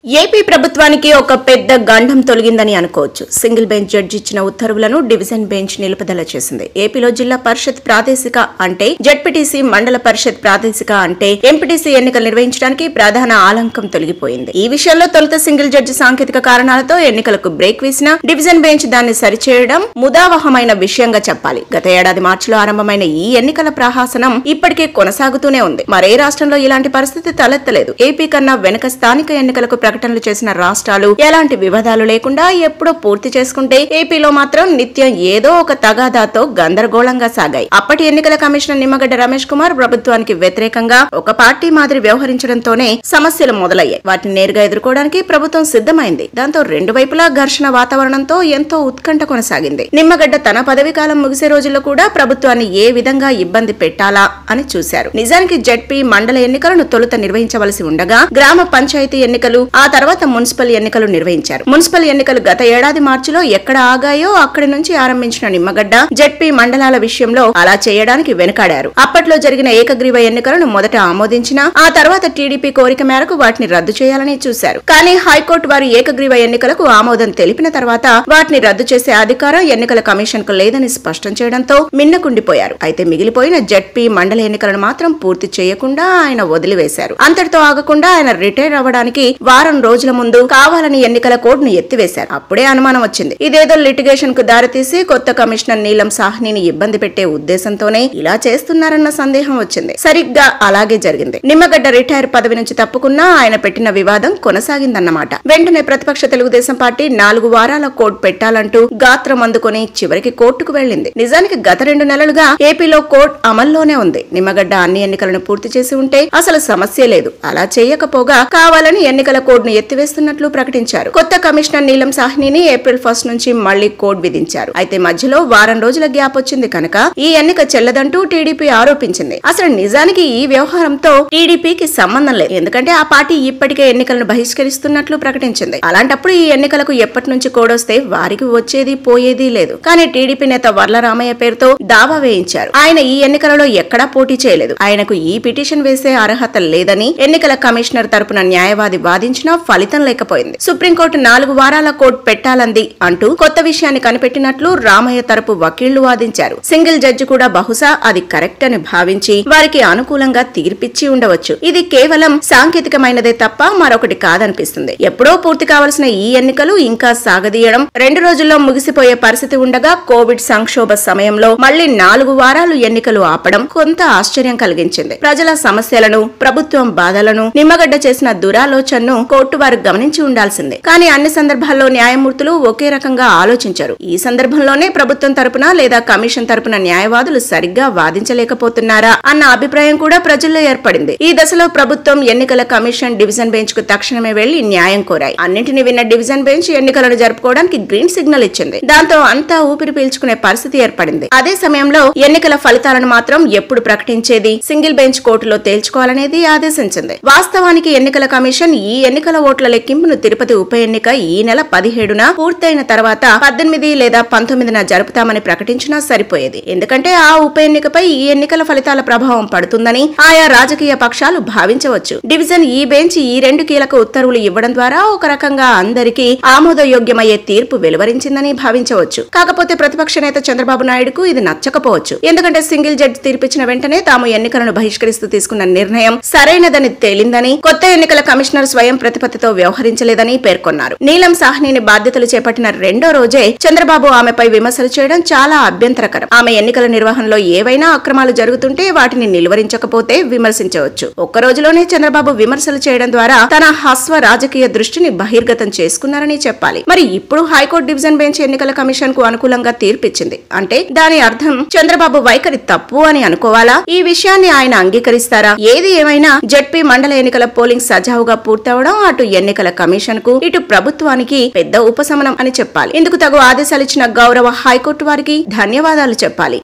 AP ప్రభుత్వానికి ఒక పెద్ద గండం తొలగిందని అనుకోవచ్చు సింగిల్ బెంచ్ జడ్జి ఇచ్చిన ఉత్తర్వులను డివిజన్ బెంచ్ నిలుపుదల చేసింది ఏపీలో జిల్లా పరిషత్ ప్రాదేశిక అంటే జడ్పీటీసీ మండల పరిషత్ ప్రాదేశిక అంటే ఎంపీటీసీ ఎన్నికలు నిర్వహించడానికి ప్రధాన ఆలంకం తొలగిపోయింది ఈ విషయంలో తొలుత సింగిల్ జడ్జి సాంకేతిక కారణాలతో ఎన్నికలకు బ్రేక్ వేసిన డివిజన్ బెంచ్ దాన్ని సరిచేయడం ముదావహమైన విషయంగా చెప్పాలి గత ఏడాది మార్చిలో ఆరంభమైన ఈ ఎన్నికల ప్రహాసనం ఇప్పటికే కొనసాగుతూనే ఉంది మరే రాష్ట్రంలో ఇలాంటి పరిస్థితి తలెత్తలేదు ఏపీ కన్నా వెనుక స్థానిక ఎన్నికలకు ప్రకటనలు చేసిన రాష్ట్రాలు ఎలాంటి వివాదాలు లేకుండా ఎప్పుడో పూర్తి చేసుకుంటే ఏపీలో మాత్రం నిత్యం ఏదో ఒక తగాదాతో గందరగోళంగా సాగాయి అప్పటి ఎన్నికల కమిషనర్ నిమ్మగడ్డ రమేష్ కుమార్ ప్రభుత్వానికి వ్యతిరేకంగా ఒక పార్టీ మాదిరి వ్యవహరించడంతోనే సమస్యలు మొదలయ్యాయి వాటిని నేరుగా ఎదుర్కోవడానికి ప్రభుత్వం సిద్ధమైంది దాంతో రెండు వైపులా ఘర్షణ వాతావరణంతో ఎంతో ఉత్కంఠ కొనసాగింది నిమ్మగడ్డ తన పదవి కాలం ముగిసే రోజుల్లో కూడా ప్రభుత్వాన్ని ఏ విధంగా ఇబ్బంది పెట్టాలా అని చూశారు నిజానికి జడ్పీ మండల ఎన్నికలను తొలుత నిర్వహించవలసి ఉండగా గ్రామ పంచాయతీ ఎన్నికలు ఆ తర్వాత మున్సిపల్ ఎన్నికలు నిర్వహించారు మున్సిపల్ ఎన్నికలు గత ఏడాది మార్చిలో ఎక్కడ ఆగాయో అక్కడి నుంచి ఆరంభించిన నిమ్మగడ్డ జడ్పీ మండలాల విషయంలో అలా చేయడానికి వెనుకాడారు అప్పట్లో జరిగిన ఏకగ్రీవ ఎన్నికలను మొదట ఆమోదించిన ఆ తర్వాత టీడీపీ కోరిక మేరకు వాటిని రద్దు చేయాలని చూశారు కానీ హైకోర్టు వారు ఏకగ్రీవ ఎన్నికలకు ఆమోదం తెలిపిన తర్వాత వాటిని రద్దు చేసే అధికారం ఎన్నికల కమిషన్ కు లేదని స్పష్టం చేయడంతో మిన్నకుండిపోయారు అయితే మిగిలిపోయిన జడ్పీ మండల ఎన్నికలను మాత్రం పూర్తి చేయకుండా ఆయన వదిలివేశారు అంతటితో ఆగకుండా ఆయన రిటైర్ అవ్వడానికి వారం రోజుల ముందు కావాలని ఎన్నికల కోడ్ను ఎత్తివేశారు అప్పుడే అనుమానం వచ్చింది ఇదేదో లిటిగేషన్ కు దారితీసి కొత్త కమిషనర్ నీలం సాహ్నిని ఇబ్బంది పెట్టే ఉద్దేశంతోనే ఇలా చేస్తున్నారన్న సందేహం వచ్చింది సరిగ్గా అలాగే జరిగింది నిమ్మగడ్డ రిటైర్ పదవి నుంచి తప్పుకున్నా ఆయన పెట్టిన వివాదం కొనసాగిందన్నమాట వెంటనే ప్రతిపక్ష తెలుగుదేశం పార్టీ నాలుగు వారాల కోడ్ పెట్టాలంటూ గాత్రం అందుకుని చివరికి కోర్టుకు వెళ్లింది నిజానికి గత రెండు నెలలుగా ఏపీలో కోడ్ అమల్లోనే ఉంది నిమ్మగడ్డ అన్ని ఎన్నికలను పూర్తి చేసి ఉంటే అసలు సమస్య లేదు అలా చేయకపోగా కావాలని ఎన్నికల కోడ్ ను ఎత్తివేస్తున్నట్లు ప్రకటించారు కొత్త కమిషనర్ నీలం సాహ్నిని ఏప్రిల్ ఫస్ట్ నుంచి మళ్లీ కోడ్ విధించారు అయితే మధ్యలో వారం రోజుల గ్యాప్ వచ్చింది కనుక ఈ ఎన్నిక చెల్లదంటూ టీడీపీ ఆరోపించింది అసలు నిజానికి ఈ వ్యవహారంతో టీడీపీకి సంబంధం లేదు ఎందుకంటే ఆ పార్టీ ఇప్పటికే ఎన్నికలను బహిష్కరిస్తున్నట్లు ప్రకటించింది అలాంటప్పుడు ఈ ఎన్నికలకు ఎప్పటి నుంచి కోడొస్తే వారికి వచ్చేది పోయేది లేదు కానీ టీడీపీ నేత వర్లరామయ్య పేరుతో దావా వేయించారు ఆయన ఈ ఎన్నికలలో ఎక్కడా పోటీ చేయలేదు ఆయనకు ఈ పిటిషన్ వేసే అర్హత లేదని ఎన్నికల కమిషనర్ తరపున న్యాయవాది వాదించినా ఫలితం లేకపోయింది సుప్రీంకోర్టు నాలుగు వారాల కోర్టు పెట్టాలంది అంటూ కొత్త విషయాన్ని కనిపెట్టినట్లు రామయ్య తరపు వకీళ్లు వాదించారు సింగిల్ జడ్జి కూడా బహుశా అది కరెక్ట్ అని భావించి వారికి అనుకూలంగా తీర్పిచ్చి ఉండవచ్చు ఇది కేవలం సాంకేతికమైనదే తప్ప మరొకటి కాదనిపిస్తుంది ఎప్పుడో పూర్తి కావలసిన ఈ ఎన్నికలు ఇంకా సాగదీయడం రెండు రోజుల్లో ముగిసిపోయే పరిస్థితి ఉండగా కోవిడ్ సంక్షోభ సమయంలో మళ్లీ నాలుగు వారాలు ఎన్నికలు ఆపడం కొంత ఆశ్చర్యం కలిగించింది ప్రజల సమస్యలను ప్రభుత్వం బాధలను నిమ్మగడ్డ చేసిన దురాలోచనను కోర్టు వారు గమనించి ఉండాల్సిందే కానీ అన్ని సందర్భాల్లో న్యాయమూర్తులు ఒకే రకంగా ఆలోచించారు ఈ సందర్భంలోనే ప్రభుత్వం తరపున లేదా కమిషన్ తరపున న్యాయవాదులు సరిగ్గా వాదించలేకపోతున్నారా అన్న అభిప్రాయం కూడా ప్రజల్లో ఏర్పడింది ఈ దశలో ప్రభుత్వం ఎన్నికల కమిషన్ డివిజన్ బెంచ్ కు తక్షణమే వెళ్లి న్యాయం కోరాయి అన్నింటినీ విన్న డివిజన్ బెంచ్ ఎన్నికలను జరుపుకోవడానికి గ్రీన్ సిగ్నల్ ఇచ్చింది దాంతో అంతా ఊపిరి పీల్చుకునే పరిస్థితి ఏర్పడింది అదే సమయంలో ఎన్నికల ఫలితాలను మాత్రం ఎప్పుడు ప్రకటించేది సింగిల్ బెంచ్ కోర్టులో తేల్చుకోవాలనేది ఆదేశించింది వాస్తవానికి ఎన్నికల కమిషన్ ఈ ఎన్నికల ఓట్ల లెక్కింపును తిరుపతి ఉప ఎన్నిక ఈ నెల పదిహేడున పూర్తయిన తర్వాత పద్దెనిమిది లేదా పంతొమ్మిదిన జరుపుతామని ప్రకటించినా సరిపోయేది ఎందుకంటే ఆ ఉప ఎన్నికపై ఈ ఎన్నికల ఫలితాల ప్రభావం పడుతుందని ఆయా రాజకీయ పక్షాలు భావించవచ్చు డివిజన్ ఈ బెంచ్ ఈ రెండు కీలక ఉత్తర్వులు ఇవ్వడం ద్వారా ఒక రకంగా అందరికీ ఆమోదయోగ్యమయ్యే తీర్పు వెలువరించిందని భావించవచ్చు కాకపోతే ప్రతిపక్ష నేత చంద్రబాబు నాయుడుకు ఇది నచ్చకపోవచ్చు ఎందుకంటే సింగిల్ జడ్జి తీర్పిచ్చిన వెంటనే తాము ఎన్నికలను బహిష్కరిస్తూ తీసుకున్న నిర్ణయం సరైనదని తేలిందని కొత్త ఎన్నికల కమిషనర్ స్వయం ప్రతిపత్తితో వ్యవహరించలేదని పేర్కొన్నారు నీలం సాహ్నిని బాధ్యతలు చేపట్టిన రెండో రోజే చంద్రబాబు ఆమెపై విమర్శలు చేయడం చాలా అభ్యంతరకరం ఆమె ఎన్నికల నిర్వహణలో ఏవైనా అక్రమాలు జరుగుతుంటే వాటిని నిలువరించకపోతే విమర్శించవచ్చు ఒక్క రోజులోనే చంద్రబాబు విమర్శలు చేయడం ద్వారా తన హస్వ రాజకీయ దృష్టిని బహిర్గతం చేసుకున్నారని చెప్పాలి మరి ఇప్పుడు హైకోర్టు డివిజన్ బెంచ్ ఎన్నికల కమిషన్ కు అనుకూలంగా తీర్పిచ్చింది అంటే దాని అర్థం చంద్రబాబు వైఖరి తప్పు అని అనుకోవాలా ఈ విషయాన్ని ఆయన అంగీకరిస్తారా ఏది ఏమైనా జడ్పీ మండల ఎన్నికల పోలింగ్ సజావుగా పూర్తవడం అటు ఎన్నికల కమిషన్ కు ఇటు ప్రభుత్వానికి పెద్ద ఉపశమనం అని చెప్పాలి ఇందుకు తగు ఆదేశాలిచ్చిన గౌరవ హైకోర్టు వారికి ధన్యవాదాలు చెప్పాలి